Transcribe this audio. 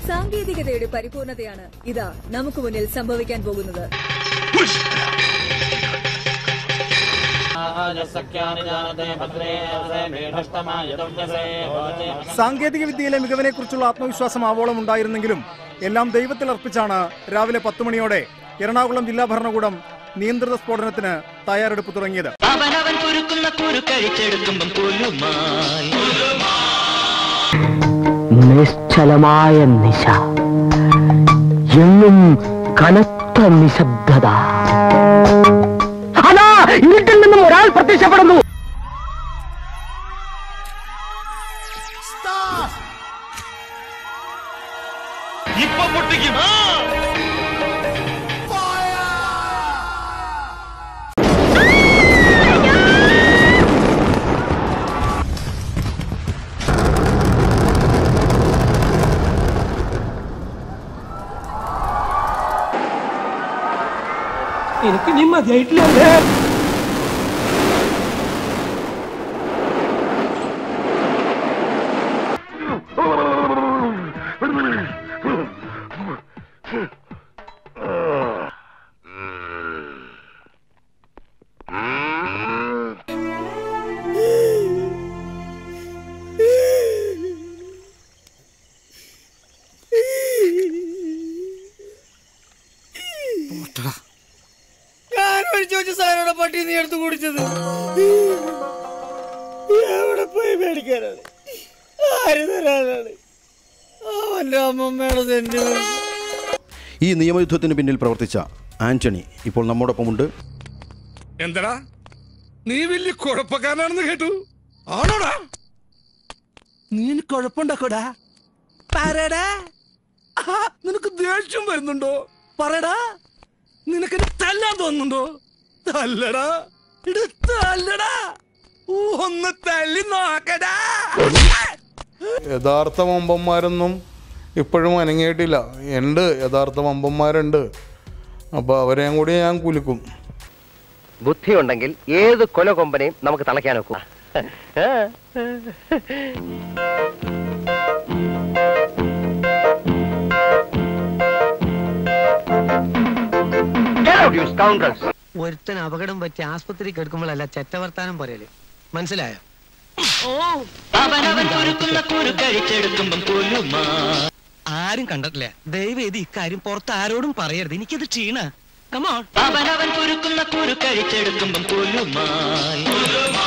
സാങ്കേതികതയുടെ പരിപൂർണതയാണ് ഇതാ നമുക്ക് മുന്നിൽ സംഭവിക്കാൻ പോകുന്നത് സാങ്കേതിക വിദ്യയിലെ മികവിനെ കുറിച്ചുള്ള ആത്മവിശ്വാസം ആവോളം ഉണ്ടായിരുന്നെങ്കിലും എല്ലാം ദൈവത്തിൽ അർപ്പിച്ചാണ് രാവിലെ പത്ത് മണിയോടെ എറണാകുളം ജില്ലാ ഭരണകൂടം നിയന്ത്രിത സ്ഫോടനത്തിന് തയ്യാറെടുപ്പ് തുടങ്ങിയത് അവനവൻ കുരുക്കുന്ന കുരുക്കഴിച്ചെടുക്കുമ്പം പുലുമായി നിശ്ചലമായ നിശ എങ്ങും കനത്ത നിശബ്ദത അതാ ഇരുട്ടിൽ നിന്നും ഒരാൾ പ്രത്യക്ഷപ്പെടുന്നു ഇപ്പൊ പൊട്ടിക്കും ആ! എനിക്ക് നീ മതിയായിട്ടില്ല ഞാൻ മേടിച്ചു വെച്ച സാധനയുടെ പട്ടി നീ എടുത്ത് കുടിച്ചത് എവിടെ പോയി മേടിക്കാനാണ് ആര് തരാനാണ് അവന്റെ അമ്മമ്മയുടെ സെന്റിമെന്റ് ഈ നിയമയുദ്ധത്തിന് പിന്നിൽ പ്രവർത്തിച്ച ആന്റണി ഇപ്പോൾ നമ്മോടൊപ്പമുണ്ട് എന്തടാ നീ വലിയ കുഴപ്പക്കാരനാണെന്ന് കേട്ടു ആണോടാ നീ എനിക്ക് കുഴപ്പമുണ്ടാക്കോടാ പറയടാ ആ, നിനക്ക് ദേഷ്യം വരുന്നുണ്ടോ പറയടാ നിനക്ക് എന്നെ തല്ലാൻ തോന്നുന്നുണ്ടോ തല്ലടാ ഇട് തല്ലടാ ഊ, ഒന്ന് തല്ലി നോക്കടാ യഥാർത്ഥ വമ്പന്മാരൊന്നും ഇപ്പോഴും അനങ്ങിയിട്ടില്ല ഉണ്ട് യഥാർത്ഥ വമ്പന്മാരുണ്ട് അപ്പോൾ അവരെയും കൂടി ഞാൻ കുലുക്കും ബുദ്ധിയുണ്ടെങ്കിൽ ഏത് കൊല കൊമ്പനെയും നമുക്ക് തളയ്ക്കാൻ ഒക്കും ഒരുത്തൻ അപകടം പറ്റി ആസ്പത്രി കിടക്കുമ്പോഴല്ല ചെറ്റവർത്താനം പറയല് മനസ്സിലായോ അവനവൻ കുരുക്കുന്ന കുരുക്കഴിച്ചെടുക്കുമ്പം പുലുമായി ആരും കണ്ടിട്ടില്ല ദയവ് ചെയ്ത് ഇക്കാര്യം പുറത്ത് ആരോടും പറയരുത് എനിക്കത് ക്ഷീണ കമോൺ അവനവൻ കുരുക്കുന്ന കുരുക്കഴിച്ചെടുക്കുമ്പം പുലുമായി